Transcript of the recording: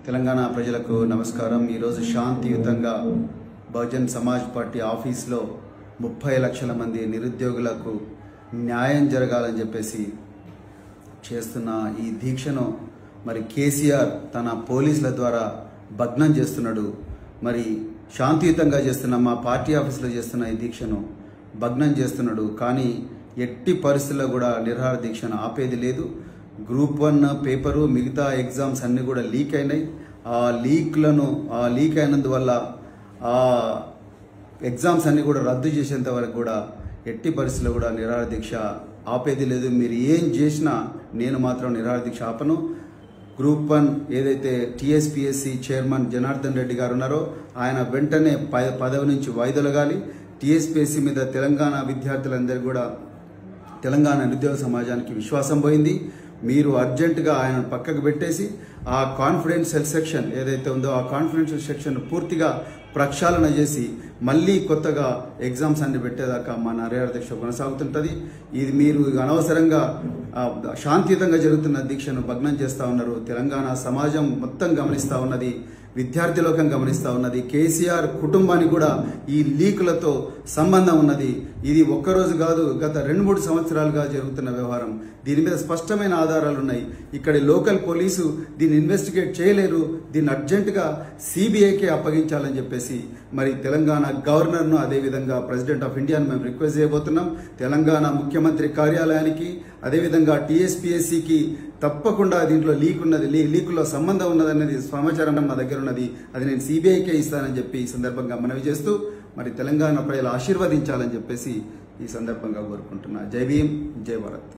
తెలంగాణ ప్రజలకు నమస్కారం ఈరోజు శాంతియుతంగా బహుజన్ సమాజ్ పార్టీ ఆఫీస్లో ముప్పై లక్షల మంది నిరుద్యోగులకు న్యాయం జరగాలని చెప్పేసి చేస్తున్న ఈ దీక్షను మరి కేసీఆర్ తన పోలీసుల ద్వారా భగ్నం చేస్తున్నాడు మరి శాంతియుతంగా చేస్తున్న మా పార్టీ ఆఫీసులో చేస్తున్న ఈ దీక్షను భగ్నం చేస్తున్నాడు కానీ ఎట్టి పరిస్థితుల్లో కూడా నిర్హార దీక్షను ఆపేది లేదు గ్రూప్ వన్ పేపరు మిగతా ఎగ్జామ్స్ అన్నీ కూడా లీక్ అయినాయి ఆ లీక్లను ఆ లీక్ అయినందువల్ల ఆ ఎగ్జామ్స్ అన్ని కూడా రద్దు చేసేంత వరకు కూడా ఎట్టి పరిస్థితుల్లో కూడా నిరాహార దీక్ష ఆపేది లేదు మీరు ఏం చేసినా నేను మాత్రం నిరాహార దీక్ష ఆపను గ్రూప్ వన్ ఏదైతే టీఎస్పీఎస్సీ చైర్మన్ జనార్దన్ రెడ్డి గారు ఉన్నారో ఆయన వెంటనే ప- పదవి నుంచి వైదొలగాలి టీఎస్పీఎస్సీ మీద తెలంగాణ విద్యార్థులందరూ కూడా తెలంగాణ నిరుద్యోగ సమాజానికి విశ్వాసం పోయింది మీరు అర్జెంటుగా ఆయన పక్కకు పెట్టేసి ఆ కాన్ఫిడెన్షియల్ సెక్షన్ ఏదైతే ఉందో ఆ కాన్ఫిడెన్షియల్ సెక్షన్ పూర్తిగా ప్రక్షాళన చేసి మళ్ళీ కొత్తగా ఎగ్జామ్స్ అన్ని పెట్టేదాకా మా నరేర దీక్ష కొనసాగుతుంటుంది ఇది మీరు అనవసరంగా ఆ, శాంతియుతంగా జరుగుతున్న దీక్షను భగ్నం చేస్తా ఉన్నారు తెలంగాణ సమాజం మొత్తం గమనిస్తా ఉన్నది విద్యార్థి లోకం గమనిస్తా ఉన్నది కేసీఆర్ కుటుంబానికి కూడా ఈ లీకులతో సంబంధం ఉన్నది ఇది ఒక్కరోజు కాదు గత రెండు మూడు సంవత్సరాలుగా జరుగుతున్న వ్యవహారం దీని మీద స్పష్టమైన ఆధారాలు ఉన్నాయి ఇక్కడి లోకల్ పోలీసు దీన్ని ఇన్వెస్టిగేట్ చేయలేరు దీన్ని అర్జెంటుగా సిబిఐకే అప్పగించాలని చెప్పేసి మరి తెలంగాణ గవర్నర్ను అదేవిధంగా ప్రెసిడెంట్ ఆఫ్ ఇండియాను మేము రిక్వెస్ట్ చేయబోతున్నాం తెలంగాణ ముఖ్యమంత్రి కార్యాలయానికి అదేవిధంగా టీఎస్పీఎస్సికి తప్పకుండా దీంట్లో లీక్ ఉన్నది లీ లీకులో సంబంధం ఉన్నదనేది సమాచారం మా దగ్గర ఉన్నది అది నేను సిబిఐకే ఇస్తానని చెప్పి ఈ సందర్భంగా మనవి చేస్తూ మరి తెలంగాణ ప్రజలు ఆశీర్వదించాలని చెప్పేసి ఈ సందర్భంగా కోరుకుంటున్నా జై భీమ్ జై భారత్